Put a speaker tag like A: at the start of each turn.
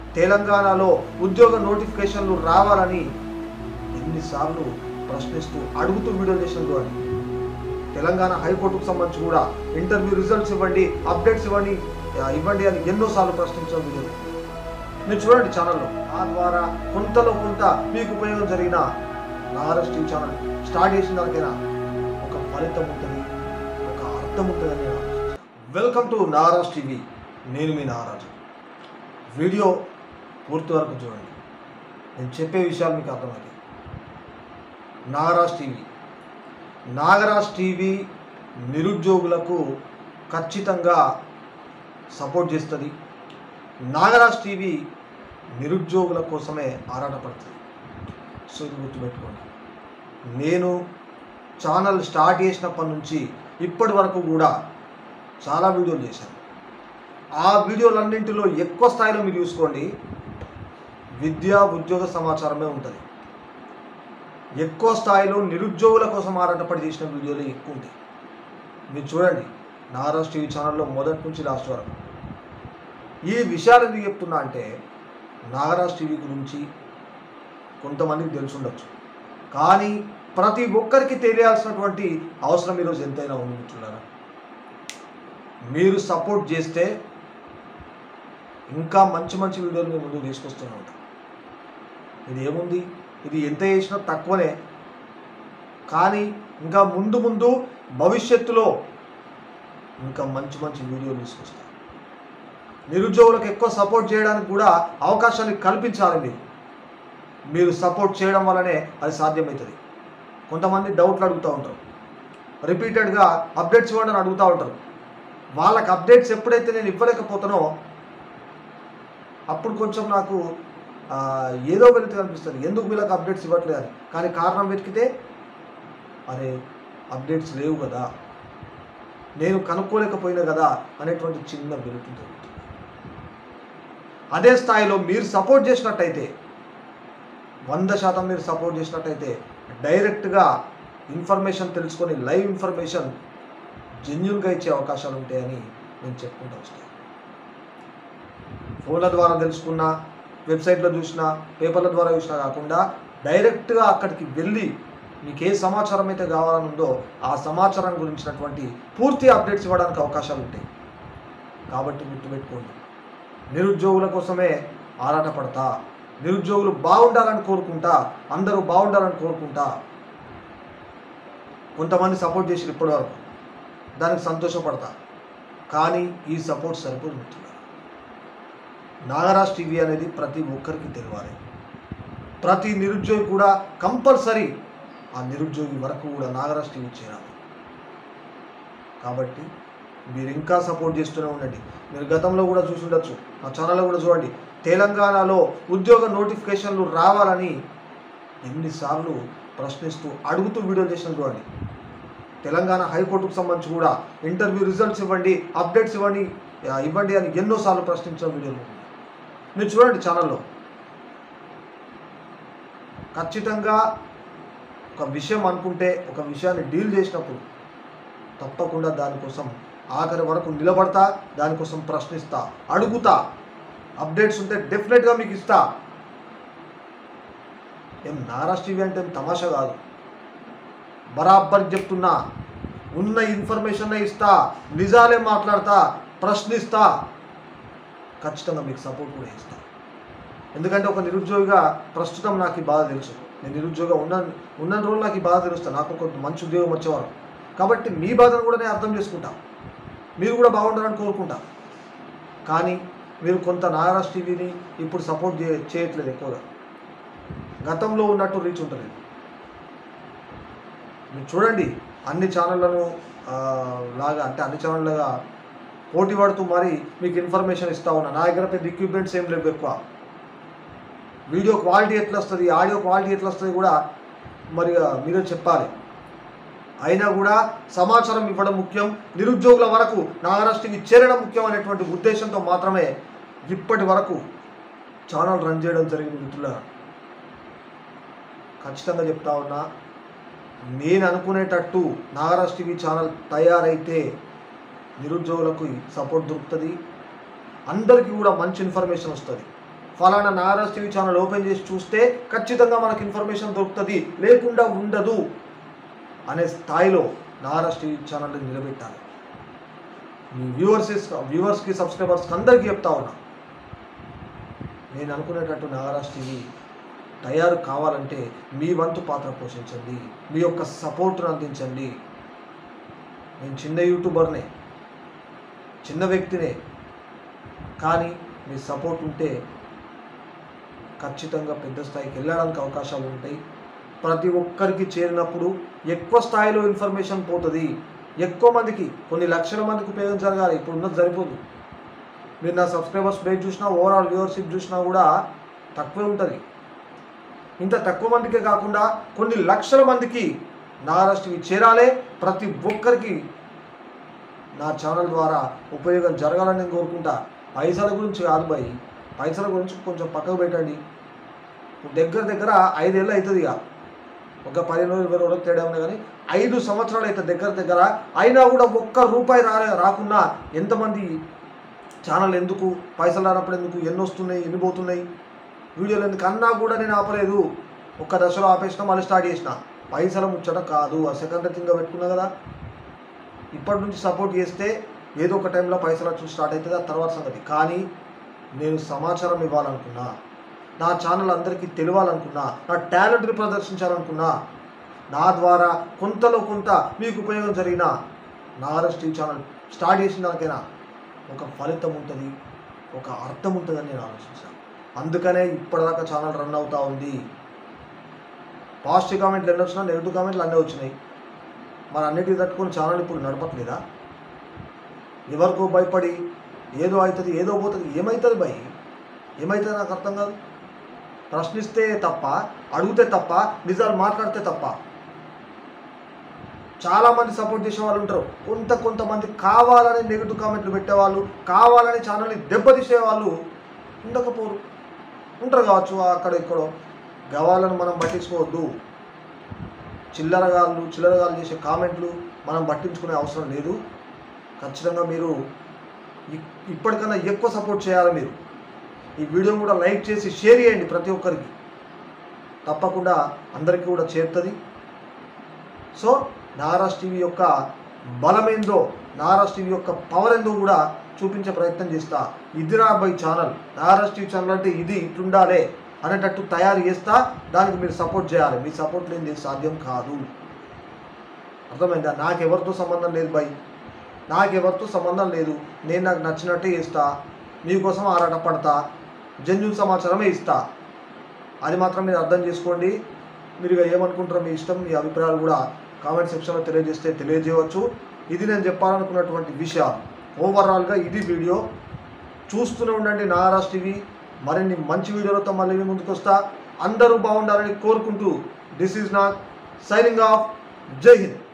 A: తెలంగాణలో ఉద్యోగ నోటిఫికేషన్లు రావాలని ఎన్నిసార్లు ప్రశ్నిస్తూ అడుగుతూ వీడియో చేసిన చూడండి తెలంగాణ హైకోర్టుకు సంబంధించి కూడా ఇంటర్వ్యూ రిజల్ట్స్ ఇవ్వండి అప్డేట్స్ ఇవ్వండి ఆ, ఇవ్వండి అని ఎన్నోసార్లు ప్రశ్నించిన వీడియోలు మీరు చూడండి ఛానల్లో ఆ ద్వారా కొంతలో కొంత మీకు ఉపయోగం జరిగిన నారస్ టీవీ ఛానల్ స్టార్ట్ చేసిన దానికైనా ఒక ఫలితం ఉంటుంది ఒక అర్థం ఉంటుందని నేను ఆలోచిస్తాను. వెల్కమ్ టు నారాజ్ టీవీ నేను మీ నారాజు వీడియో పూర్తి వరకు చూడండి నేను చెప్పే విషయాలు మీకు అర్థమవుతాయి నాగరాజ్ టీవీ నాగరాజ్ టీవీ నిరుద్యోగులకు ఖచ్చితంగా సపోర్ట్ చేస్తుంది నాగరాజ్ టీవీ నిరుద్యోగుల కోసమే ఆరాటపడుతుంది సో ఇది గుర్తుపెట్టుకోండి నేను ఛానల్ స్టార్ట్ చేసినప్పటి నుంచి ఇప్పటి వరకు కూడా చాలా వీడియోలు చేశాను ఆ వీడియోలన్నింటిలో ఎక్కువ స్థాయిలో మీరు చూసుకోండి విద్యా ఉద్యోగ సమాచారమే ఉంటుంది ఎక్కువ స్థాయిలో నిరుద్యోగుల కోసం ఆరాటపడి చేసిన వీడియోలు ఎక్కువ ఉంటాయి మీరు చూడండి నారాజ్ టీవీ ఛానల్లో మొదటి నుంచి లాస్ట్ వరకు ఈ విషయాలు ఎందుకు చెప్తున్నా అంటే నాగరాజ్ టీవీ గురించి కొంతమందికి తెలిసి ఉండొచ్చు కానీ ప్రతి ఒక్కరికి తెలియాల్సినటువంటి అవసరం ఈరోజు ఎంతైనా ఉంది మిత్రులారా మీరు సపోర్ట్ చేస్తే ఇంకా మంచి మంచి వీడియోలు మేము ముందుకు తీసుకొస్తూనే ఉంటాం ఇది ఏముంది ఇది ఎంత చేసినా తక్కువనే కానీ ఇంకా ముందు ముందు భవిష్యత్తులో ఇంకా మంచి మంచి వీడియోలు తీసుకొస్తాం నిరుద్యోగులకు ఎక్కువ సపోర్ట్ చేయడానికి కూడా అవకాశాన్ని కల్పించాలి మీరు మీరు సపోర్ట్ చేయడం వల్లనే అది సాధ్యమవుతుంది కొంతమంది డౌట్లు అడుగుతూ ఉంటారు రిపీటెడ్గా అప్డేట్స్ ఇవ్వండి అని అడుగుతూ ఉంటారు వాళ్ళకి అప్డేట్స్ ఎప్పుడైతే నేను ఇవ్వలేకపోతానో అప్పుడు కొంచెం నాకు ఆ, ఏదో వెళితే అనిపిస్తుంది ఎందుకు వీళ్ళకి అప్డేట్స్ ఇవ్వట్లేదు అని కానీ కారణం వెతికితే అరే అప్డేట్స్ లేవు కదా నేను కనుక్కోలేకపోయినా కదా అనేటువంటి చిన్న వెలుతుంది దొరుకుతుంది అదే స్థాయిలో మీరు సపోర్ట్ చేసినట్టయితే వంద శాతం మీరు సపోర్ట్ చేసినట్టయితే డైరెక్ట్గా ఇన్ఫర్మేషన్ తెలుసుకొని లైవ్ ఇన్ఫర్మేషన్ జెన్యున్గా ఇచ్చే అవకాశాలు ఉంటాయని నేను చెప్పుకుంటూ వస్తాను ఫోన్ల ద్వారా తెలుసుకున్నా వెబ్సైట్లో చూసినా పేపర్ల ద్వారా చూసినా కాకుండా డైరెక్ట్గా అక్కడికి వెళ్ళి మీకు ఏ సమాచారం అయితే కావాలని ఉందో ఆ సమాచారం గురించినటువంటి పూర్తి అప్డేట్స్ ఇవ్వడానికి అవకాశాలు ఉంటాయి కాబట్టి గుర్తుపెట్టుకోండి నిరుద్యోగుల కోసమే ఆరాటపడతా నిరుద్యోగులు బాగుండాలని కోరుకుంటా అందరూ బాగుండాలని కోరుకుంటా కొంతమంది సపోర్ట్ చేసి ఇప్పటివరకు దానికి సంతోషపడతా కానీ ఈ సపోర్ట్ సరిపోదు మిత్రులారా నాగరాజ్ టీవీ అనేది ప్రతి ఒక్కరికి తెలియాలి ప్రతి నిరుద్యోగి కూడా కంపల్సరీ ఆ నిరుద్యోగి వరకు కూడా నాగరాజ్ టీవీ చేరాలి కాబట్టి మీరు ఇంకా సపోర్ట్ చేస్తూనే ఉండండి మీరు గతంలో కూడా చూసి ఉండొచ్చు నా ఛానల్లో కూడా చూడండి తెలంగాణలో ఉద్యోగ నోటిఫికేషన్లు రావాలని ఎన్నిసార్లు ప్రశ్నిస్తూ అడుగుతూ వీడియోలు చేసిన చూడండి తెలంగాణ హైకోర్టుకు సంబంధించి కూడా ఇంటర్వ్యూ రిజల్ట్స్ ఇవ్వండి అప్డేట్స్ ఇవ్వండి ఆ, ఇవ్వండి అని ఎన్నోసార్లు ప్రశ్నించిన వీడియోలు ఉన్నాయి. మీరు చూడండి ఛానల్లో ఖచ్చితంగా ఒక విషయం అనుకుంటే ఒక విషయాన్ని డీల్ చేసినప్పుడు తప్పకుండా దానికోసం ఆఖరి వరకు నిలబడతా దానికోసం ప్రశ్నిస్తా అడుగుతా అప్డేట్స్ ఉంటే డెఫినెట్గా మీకు ఇస్తా ఏం నారాజ్ టీవీ అంటే ఏం తమాషా కాదు బరాబర్ చెప్తున్నా ఉన్న ఇన్ఫర్మేషన్ ఇస్తా నిజాలే మాట్లాడతా ప్రశ్నిస్తా ఖచ్చితంగా మీకు సపోర్ట్ కూడా ఇస్తా ఎందుకంటే ఒక నిరుద్యోగిగా ప్రస్తుతం నాకు ఈ బాధ తెలుసు నేను నిరుద్యోగం ఉన్న ఉన్న రోజులు నాకు ఈ బాధ తెలుస్తాను నాకు ఒక మంచి ఉద్యోగం వచ్చేవారు కాబట్టి మీ బాధను కూడా నేను అర్థం చేసుకుంటా మీరు కూడా బాగుండాలని కోరుకుంటా కానీ మీరు కొంత నాగరాజ్ టీవీని ఇప్పుడు సపోర్ట్ చే చేయట్లేదు ఎక్కువగా గతంలో ఉన్నట్టు రీచ్ ఉంటలేదు మీరు చూడండి అన్ని ఛానళ్లను ఆ, లాగా అంటే అన్ని ఛానళ్ళగా పోటీ పడుతూ మరి మీకు ఇన్ఫర్మేషన్ ఇస్తా ఉన్నా నా దగ్గర పెద్ద ఎక్విప్మెంట్స్ ఏం లేవు ఎక్కువ వీడియో క్వాలిటీ ఎట్లా వస్తుంది ఆడియో క్వాలిటీ ఎట్లా వస్తుంది కూడా మరి ఆ, మీరే చెప్పాలి అయినా కూడా సమాచారం ఇవ్వడం ముఖ్యం నిరుద్యోగుల వరకు నాగరాష్ట్రకి చేరడం ముఖ్యం అనేటువంటి ఉద్దేశంతో మాత్రమే ఇప్పటి వరకు ఛానల్ రన్ చేయడం జరిగింది మిత్రులారా ఖచ్చితంగా చెప్తా ఉన్నా నేను అనుకునేటట్టు నాగరాజ్ టీవీ ఛానల్ తయారైతే నిరుద్యోగులకు సపోర్ట్ దొరుకుతుంది అందరికీ కూడా మంచి ఇన్ఫర్మేషన్ వస్తుంది ఫలానా నాగరాజ్ టీవీ ఛానల్ ఓపెన్ చేసి చూస్తే ఖచ్చితంగా మనకు ఇన్ఫర్మేషన్ దొరుకుతుంది లేకుండా ఉండదు అనే స్థాయిలో నాగరాజ్ టీవీ ఛానల్ని నిలబెట్టాలి మీ వ్యూవర్స్ వ్యూవర్స్కి సబ్స్క్రైబర్స్కి అందరికీ చెప్తా ఉన్నా నేను అనుకునేటట్టు నాగరాజ్ టీవీ తయారు కావాలంటే మీ వంతు పాత్ర పోషించండి మీ యొక్క సపోర్ట్ను అందించండి నేను చిన్న యూట్యూబర్నే చిన్న వ్యక్తినే కానీ మీ సపోర్ట్ ఉంటే ఖచ్చితంగా పెద్ద స్థాయికి వెళ్ళడానికి అవకాశాలు ఉంటాయి ప్రతి ఒక్కరికి చేరినప్పుడు ఎక్కువ స్థాయిలో ఇన్ఫర్మేషన్ పోతుంది ఎక్కువ మందికి కొన్ని లక్షల మందికి ఉపయోగం జరగాలి ఇప్పుడు ఉన్నది సరిపోదు మీరు నా సబ్స్క్రైబర్స్ బేస్ చూసినా ఓవరాల్ వ్యూవర్షిప్ చూసినా కూడా తక్కువే ఉంటుంది ఇంత తక్కువ మందికే కాకుండా కొన్ని లక్షల మందికి నాగరాజ్ టీవీ చేరాలి ప్రతి ఒక్కరికి నా ఛానల్ ద్వారా ఉపయోగం జరగాలని నేను కోరుకుంటా పైసల గురించి కాదు భయ్ పైసల గురించి కొంచెం పక్కకు పెట్టండి దగ్గర దగ్గర ఐదేళ్ళు అవుతుంది ఇక ఒక పదిహేను రోజులు ఇరవై రోజులకు తేడా ఉన్నాయి కానీ ఐదు సంవత్సరాలు అయితే దగ్గర దగ్గర అయినా కూడా ఒక్క రూపాయి రాలే రాకున్నా ఎంతమంది ఛానల్ ఎందుకు పైసలు రానప్పుడు ఎందుకు ఎన్ని వస్తున్నాయి ఎన్ని పోతున్నాయి వీడియోలు ఎందుకు అన్నా కూడా నేను ఆపలేదు ఒక్క దశలో ఆపేసిన మళ్ళీ స్టార్ట్ చేసిన పైసల ముచ్చట కాదు ఆ సెకండ్ థింగ్గా పెట్టుకున్నా కదా ఇప్పటి నుంచి సపోర్ట్ చేస్తే ఏదో ఒక టైంలో పైసలు వచ్చి స్టార్ట్ అవుతుంది ఆ తర్వాత సంగతి కానీ నేను సమాచారం ఇవ్వాలనుకున్నా నా ఛానల్ అందరికీ తెలియాలనుకున్నా నా టాలెంట్ని ప్రదర్శించాలనుకున్నా నా ద్వారా కొంతలో కొంత మీకు ఉపయోగం జరిగిన నారస్ టీవీ ఛానల్ స్టార్ట్ చేసిన దానికైనా ఒక ఫలితం ఉంటుంది ఒక అర్థం ఉంటుందని నేను ఆలోచించాను అందుకనే ఇప్పటిదాకా ఛానల్ రన్ అవుతూ ఉంది పాజిటివ్ కామెంట్లు ఎన్ని వచ్చినా నెగిటివ్ కామెంట్లు అన్నీ వచ్చినాయి మరి అన్నిటికీ తట్టుకొని ఛానల్ ఇప్పుడు నడపట్లేదా ఎవరికో భయపడి ఏదో అవుతుంది ఏదో పోతుంది ఏమవుతుంది భయ్ ఏమవుతుంది నాకు అర్థం కాదు ప్రశ్నిస్తే తప్ప అడిగితే తప్ప నిజాలు మాట్లాడితే తప్ప చాలామంది సపోర్ట్ చేసే వాళ్ళు ఉంటారు కొంత కొంతమంది కావాలని నెగిటివ్ కామెంట్లు పెట్టేవాళ్ళు కావాలని ఛానల్ని దెబ్బతీసే వాళ్ళు ఉండకపోరు ఉంటారు కావచ్చు అక్కడ ఇక్కడో గవాలను మనం పట్టించుకోవద్దు చిల్లరగాళ్ళు చిల్లరగాళ్ళు చేసే కామెంట్లు మనం పట్టించుకునే అవసరం లేదు ఖచ్చితంగా మీరు ఇ- ఇప్పటికన్నా ఎక్కువ సపోర్ట్ చేయాలి మీరు ఈ వీడియోని కూడా లైక్ చేసి షేర్ చేయండి ప్రతి ఒక్కరికి తప్పకుండా అందరికీ కూడా చేరుతుంది సో నారాజ్ టీవీ యొక్క బలమేందో నారాజ్ టీవీ యొక్క పవర్ ఏందో కూడా చూపించే ప్రయత్నం చేస్తా ఇదిరా bye channel Naraj TV channel అంటే ఇది ఇట్లుండాలే అనేటట్టు తయారు చేస్తా దానికి మీరు సపోర్ట్ చేయాలి మీ సపోర్ట్ లేనిది సాధ్యం కాదు అర్థమైందా నాకు ఎవరితో సంబంధం లేదు బై నాకు ఎవరితో సంబంధం లేదు నేను నాకు నచ్చినట్టే ఇస్తా మీకోసం ఆరాట పడతా జెన్యున్ సమాచారమే ఇస్తా అది మాత్రం మీరు అర్థం చేసుకోండి మీరు ఇక ఏమనుకుంటారో మీ ఇష్టం మీ అభిప్రాయాలు కూడా కామెంట్ సెక్షన్లో తెలియజేస్తే తెలియజేయవచ్చు ఇది నేను చెప్పాలనుకున్నటువంటి విషయాలు ఓవరాల్గా ఇది వీడియో చూస్తూనే ఉండండి నారాజ్ టీవీ మరిన్ని మంచి వీడియోలతో మళ్ళీ మీ ముందుకు వస్తా అందరూ బాగుండాలని కోరుకుంటూ this is not signing off జై హింద్